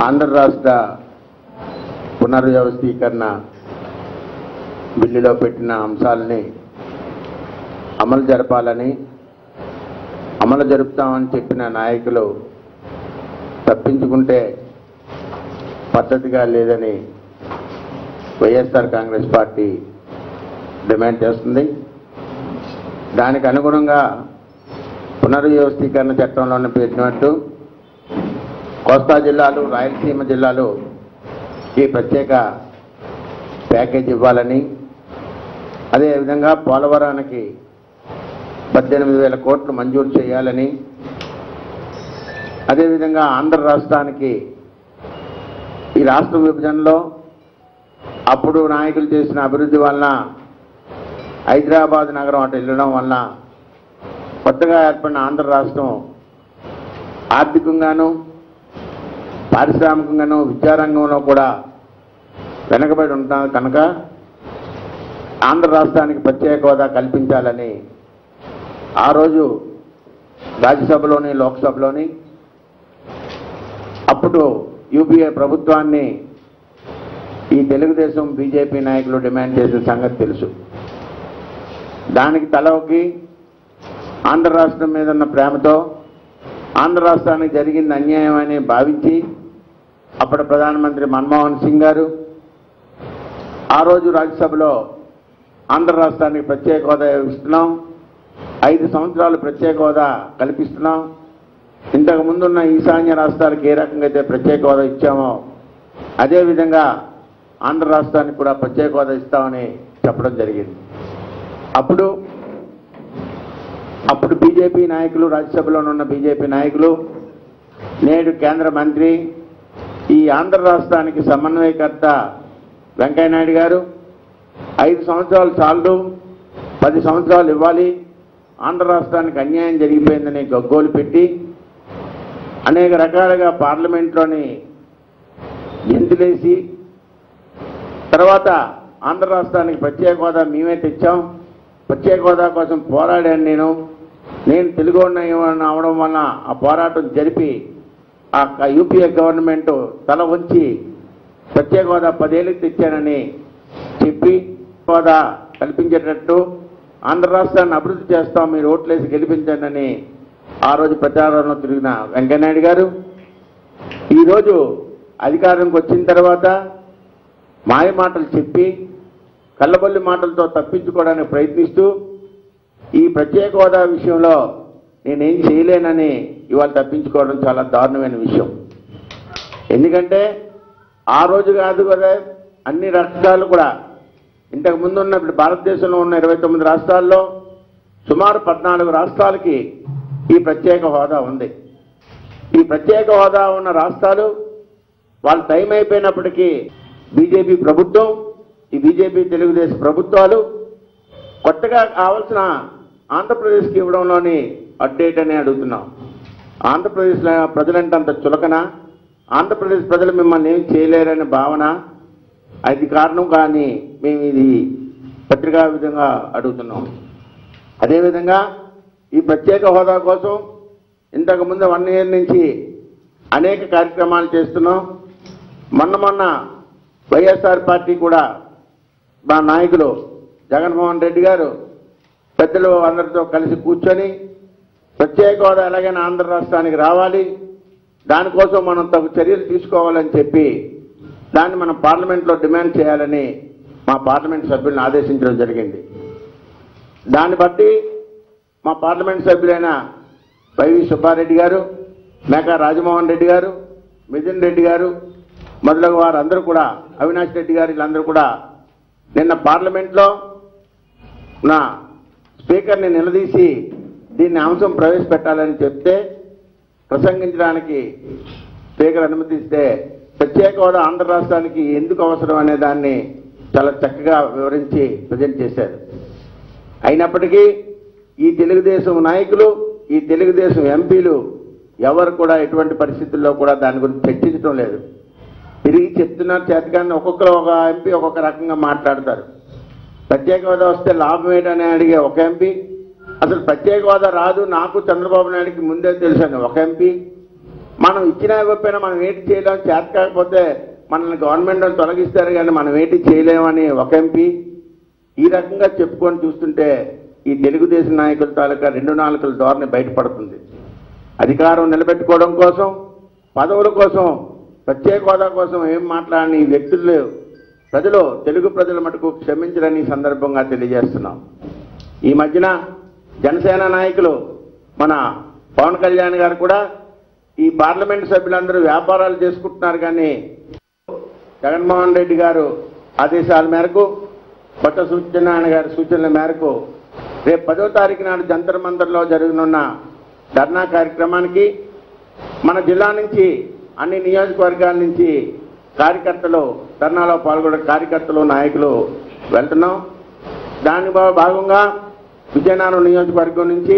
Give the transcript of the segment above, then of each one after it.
ఆంధ్ర రాష్ట్ర పునర్వ్యవస్థీకరణ బిల్లులో పెట్టిన అంశాలని అమలు జరపాలని అమలు జరుపుతామని చెప్పిన నాయకులు తప్పించుకుంటే పద్ధతిగా లేదని వైఎస్ఆర్ కాంగ్రెస్ పార్టీ డిమాండ్ చేస్తుంది దానికి అనుగుణంగా పునర్వ్యవస్థీకరణ చట్టంలోనే పెట్టినట్టు కోస్తా జిల్లాలు రాయలసీమ జిల్లాలు ఈ ప్రత్యేక ప్యాకేజ్ ఇవ్వాలని అదేవిధంగా పోలవరానికి పద్దెనిమిది వేల కోట్లు మంజూరు చేయాలని అదేవిధంగా ఆంధ్ర రాష్ట్రానికి ఈ రాష్ట్ర విభజనలో అప్పుడు నాయకులు చేసిన అభివృద్ధి వలన హైదరాబాద్ నగరం అటు వెళ్ళడం వలన కొత్తగా ఏర్పడిన ఆంధ్ర రాష్ట్రం ఆర్థికంగాను పారిశ్రామికంగాను విద్యారంగంలో కూడా వెనకబడి ఉంటాం కనుక ఆంధ్ర రాష్ట్రానికి ప్రత్యేక హోదా కల్పించాలని ఆ రోజు రాజ్యసభలోని లోక్సభలోని అప్పుడు యూపీఏ ప్రభుత్వాన్ని ఈ తెలుగుదేశం బీజేపీ నాయకులు డిమాండ్ చేసిన సంగతి తెలుసు దానికి తలవకి ఆంధ్ర రాష్ట్రం మీద ఉన్న ప్రేమతో ఆంధ్ర రాష్ట్రానికి జరిగింది అన్యాయం అని భావించి అప్పటి ప్రధానమంత్రి మన్మోహన్ సింగ్ గారు ఆ రోజు రాజ్యసభలో ఆంధ్ర రాష్ట్రానికి ప్రత్యేక హోదా ఇస్తున్నాం ఐదు సంవత్సరాలు ప్రత్యేక హోదా కల్పిస్తున్నాం ఇంతకు ముందున్న ఈశాన్య రాష్ట్రాలకు ఏ రకంగా అయితే ప్రత్యేక హోదా ఇచ్చామో అదేవిధంగా ఆంధ్ర రాష్ట్రానికి కూడా ప్రత్యేక హోదా ఇస్తామని చెప్పడం జరిగింది అప్పుడు అప్పుడు బీజేపీ నాయకులు రాజ్యసభలో ఉన్న బీజేపీ నాయకులు నేడు కేంద్ర మంత్రి ఈ ఆంధ్ర రాష్ట్రానికి సమన్వయకర్త వెంకయ్యనాయుడు గారు ఐదు సంవత్సరాలు చాలు పది సంవత్సరాలు ఇవ్వాలి ఆంధ్ర రాష్ట్రానికి అన్యాయం జరిగిపోయిందని గగ్గోలు పెట్టి అనేక రకాలుగా పార్లమెంట్లోని గెంతులేసి తర్వాత ఆంధ్ర రాష్ట్రానికి ప్రత్యేక హోదా మేమే తెచ్చాం ప్రత్యేక హోదా కోసం పోరాడాను నేను నేను తెలుగు అవడం వలన ఆ పోరాటం జరిపి ఆ యూపీఏ గవర్నమెంట్ తల ఉంచి ప్రత్యేక హోదా పదేళ్ళకి తెచ్చానని చెప్పి హోదా కల్పించేటట్టు ఆంధ్ర రాష్ట్రాన్ని అభివృద్ధి చేస్తాం మీరు ఓట్లేసి గెలిపించండి ఆ రోజు ప్రచారంలో తిరిగిన వెంకయ్యనాయుడు గారు ఈరోజు అధికారంకి వచ్చిన తర్వాత మాయ మాటలు చెప్పి కళ్ళబొల్లి మాటలతో తప్పించుకోవడానికి ప్రయత్నిస్తూ ఈ ప్రత్యేక హోదా విషయంలో నేనేం చేయలేనని ఇవాళ తప్పించుకోవడం చాలా దారుణమైన విషయం ఎందుకంటే ఆ రోజు కాదు కదా అన్ని రాష్ట్రాలు కూడా ఇంతకు ముందు ఉన్న ఇప్పుడు భారతదేశంలో ఉన్న ఇరవై తొమ్మిది రాష్ట్రాల్లో సుమారు పద్నాలుగు రాష్ట్రాలకి ఈ ప్రత్యేక హోదా ఉంది ఈ ప్రత్యేక హోదా ఉన్న రాష్ట్రాలు వాళ్ళ టైం అయిపోయినప్పటికీ బీజేపీ ప్రభుత్వం ఈ బీజేపీ తెలుగుదేశం ప్రభుత్వాలు కొత్తగా కావాల్సిన ఆంధ్రప్రదేశ్కి ఇవ్వడంలోని అప్డేట్ అని అడుగుతున్నాం ఆంధ్రప్రదేశ్ ప్రజలంటే అంత చులకన ఆంధ్రప్రదేశ్ ప్రజలు మిమ్మల్ని ఏం చేయలేరనే భావన అది కారణం కానీ మేము ఇది పత్రికా విధంగా అడుగుతున్నాం అదేవిధంగా ఈ ప్రత్యేక హోదా కోసం ఇంతకు ముందు వన్ ఇయర్ నుంచి అనేక కార్యక్రమాలు చేస్తున్నాం మొన్న మొన్న వైఎస్ఆర్ పార్టీ కూడా మా నాయకులు జగన్మోహన్ రెడ్డి గారు పెద్దలు అందరితో కలిసి కూర్చొని ప్రత్యేక హోదా ఎలాగైనా ఆంధ్ర రాష్ట్రానికి రావాలి దానికోసం మనం తగు చర్యలు తీసుకోవాలని చెప్పి దాన్ని మనం పార్లమెంట్లో డిమాండ్ చేయాలని మా పార్లమెంట్ సభ్యులను ఆదేశించడం జరిగింది దాన్ని బట్టి మా పార్లమెంట్ సభ్యులైన వైవి సుబ్బారెడ్డి గారు మేకా రాజమోహన్ రెడ్డి గారు మిథున్ రెడ్డి గారు మొదలగు వారందరూ కూడా అవినాష్ రెడ్డి గారు వీళ్ళందరూ కూడా నిన్న పార్లమెంట్లో నా స్పీకర్ని నిలదీసి దీన్ని అంశం ప్రవేశపెట్టాలని చెప్తే ప్రసంగించడానికి స్పీకర్ అనుమతిస్తే ప్రత్యేక హోదా ఆంధ్ర రాష్ట్రానికి ఎందుకు అవసరం అనే దాన్ని చాలా చక్కగా వివరించి ప్రజెంట్ చేశారు అయినప్పటికీ ఈ తెలుగుదేశం నాయకులు ఈ తెలుగుదేశం ఎంపీలు ఎవరు కూడా ఎటువంటి పరిస్థితుల్లో కూడా దాని గురించి చర్చించడం లేదు తిరిగి చెప్తున్నారు చేతకాన్ని ఒక్కొక్కరు ఒక ఎంపీ ఒక్కొక్క రకంగా మాట్లాడతారు ప్రత్యేక హోదా వస్తే లాభం ఏంటని అడిగే ఒక ఎంపీ అసలు ప్రత్యేక హోదా రాదు నాకు చంద్రబాబు నాయుడికి ముందే తెలుసని ఒక ఎంపీ మనం ఇచ్చినా ఇవ్వకపోయినా మనం ఏంటి చేయలేం చేత కాకపోతే మనల్ని గవర్నమెంట్ వాళ్ళు తొలగిస్తారు కానీ మనం ఏంటి చేయలేమని ఒక ఎంపీ ఈ రకంగా చెప్పుకొని చూస్తుంటే ఈ తెలుగుదేశం నాయకుల తాలూకా రెండు నాలుగుల ధోరణి బయటపడుతుంది అధికారం నిలబెట్టుకోవడం కోసం పదవుల కోసం ప్రత్యేక హోదా కోసం ఏం మాట్లాడని ఈ వ్యక్తులు ప్రజలు తెలుగు ప్రజల మటుకు క్షమించరని ఈ సందర్భంగా తెలియజేస్తున్నాం ఈ మధ్యన జనసేన నాయకులు మన పవన్ కళ్యాణ్ గారు కూడా ఈ పార్లమెంట్ సభ్యులందరూ వ్యాపారాలు చేసుకుంటున్నారు కానీ జగన్మోహన్ రెడ్డి గారు ఆదేశాల మేరకు కొత్త సూచనారాయణ గారి సూచనల మేరకు రేపు పదో తారీఖు నాడు జంతర్ మంతర్లో జరగనున్న ధర్నా కార్యక్రమానికి మన జిల్లా నుంచి అన్ని నియోజకవర్గాల నుంచి కార్యకర్తలు ధర్నాలో పాల్గొనే కార్యకర్తలు నాయకులు వెళ్తున్నాం దాని భా- భాగంగా విజయనగరం నియోజకవర్గం నుంచి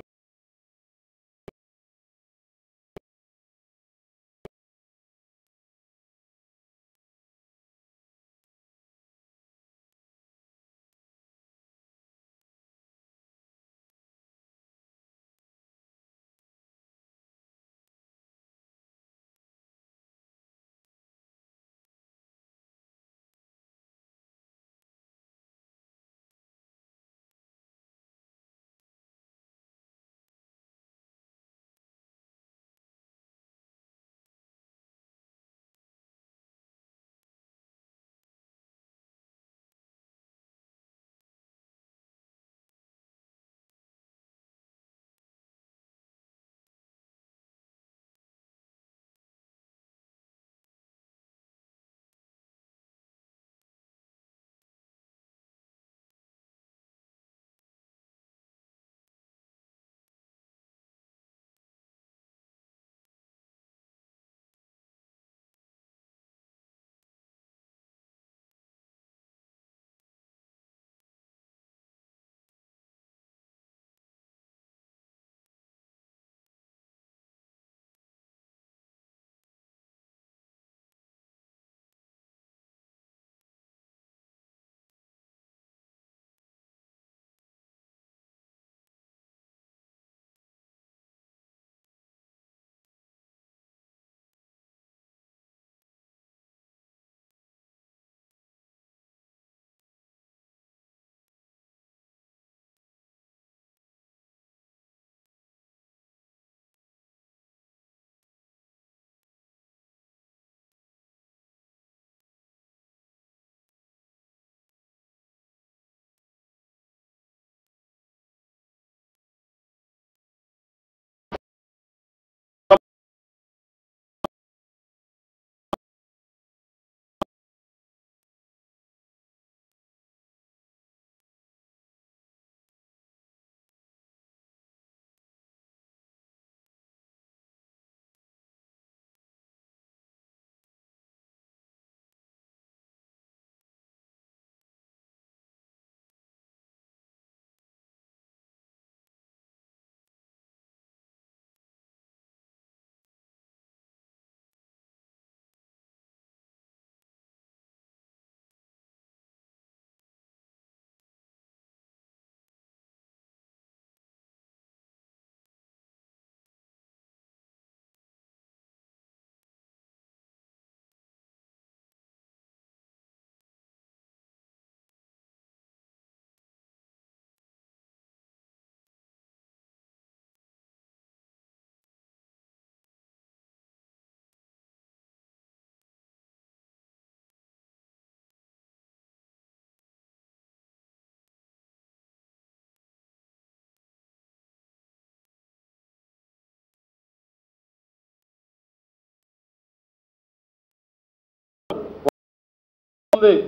ఉంది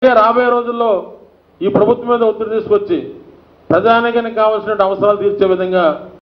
రాబోయే రోజుల్లో ఈ ప్రభుత్వం మీద ఒత్తిడి తీసుకొచ్చి ప్రజానికానికి కావాల్సిన అవసరాలు తీర్చే విధంగా